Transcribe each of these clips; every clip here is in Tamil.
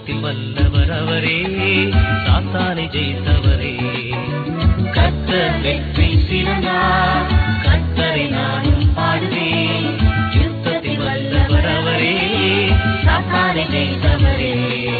யுத்தத்தில் வல்லவர் அவரே சாத்தானை ஜெயித்தவரே கர்த்தர் வெற்றி சிறந்தார் கர்த்தரை நானும் பாடுவேன் யுத்தத்தில் வல்லவர் அவரே சாத்தானை ஜெயித்தவரே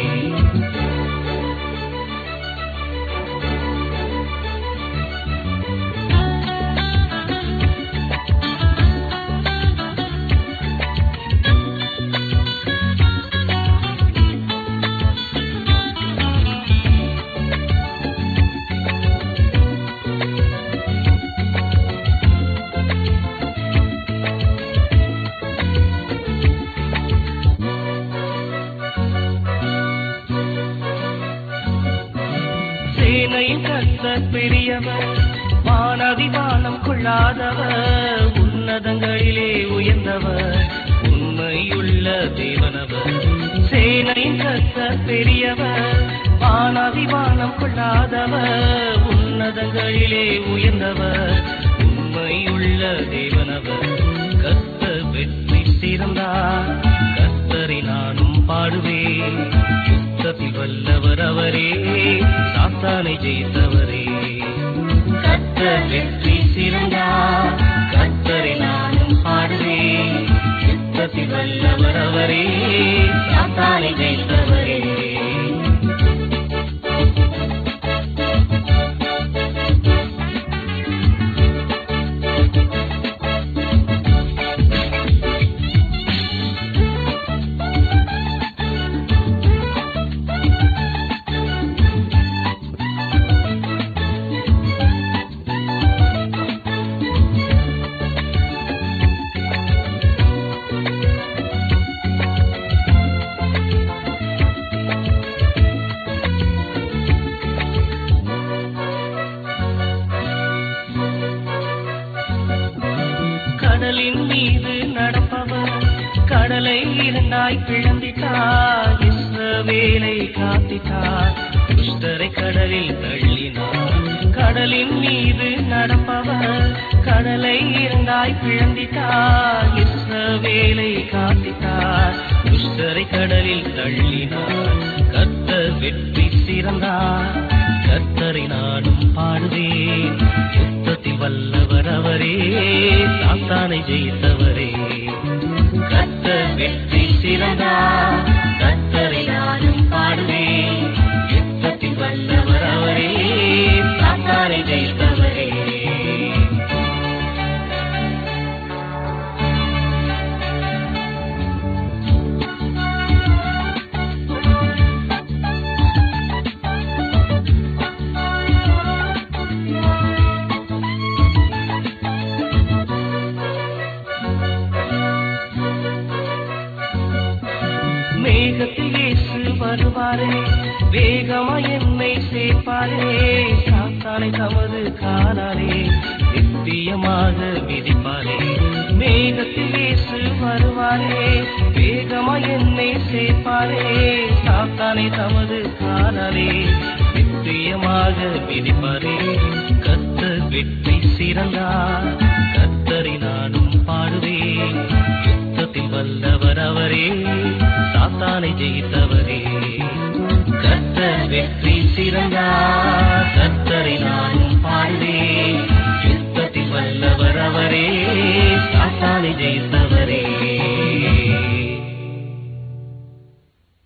சேனையின் கர்த்தர் பெரியவர் வானதிவானம் கொள்ளாதவர் உன்னதங்களிலே உயர்ந்தவர் உண்மையுள்ள தேவனவர் சேனையின் கர்த்தர் பெரியவர் வானதிவானம் கொள்ளாதவர் உன்னதங்களிலே உயர்ந்தவர் உண்மையுள்ள தேவனவர் கர்த்தர் வெற்றி சிறந்தார் கர்த்தரை நானும் பாடுவேன் யுத்தத்தில் வல்லவர் அவரே சாத்தானை ஜெயித்தவரே கர்த்தர் வெற்றி சிறந்தார் கர்த்தரை நானும் பாடுவேன் யுத்தத்தில் வல்லவர் அவரே சாத்தானை ஜெயித்தவரே கடலின் மீது நடப்பவர் கடலை இரண்டாய் பிளந்திட்டார் இஸ்ரவேலை காத்திட்டார் துஷ்டரை கடலில் தள்ளினார் கடலின் மீது நடப்பவர் கடலை இரண்டாய் பிளந்திட்டார் இஸ்ரவேலை காத்திட்டார் துஷ்டரை கடலில் தள்ளினார் கர்த்தர் வெற்றி சிறந்தார் கர்த்தரை நானும் பாடுவேன் யுத்தத்தில் வல்லவர் அவரே சாத்தானை ஜெயித்தவரே கர்த்தர் வெற்றி சிறந்தார் கர்த்தரை நானும் பாடுவேன் யுத்தத்தில் வல்லவர் அவரே சாத்தானை ஜெயித்தவரே மேகத்தில் இயேசு வருவாரே வேகமா என்னை சேர்ப்பாரே சாத்தானை தமது காலாரே நித்தியமாக விதிப்பாரே மேகத்தில் இயேசு வருவாரே வேகமா என்னை சேர்ப்பாரே சாத்தானை தமது காலாரே நித்தியமாக விதிப்பாரே கர்த்தர் வெற்றி சிறந்தார் கர்த்தரை நானும் பாடுவேன் யுத்தத்தில் வல்லவர் அவரே சாத்தானை ஜெயித்தவரே கர்த்தர் வெற்றி சிறந்தார்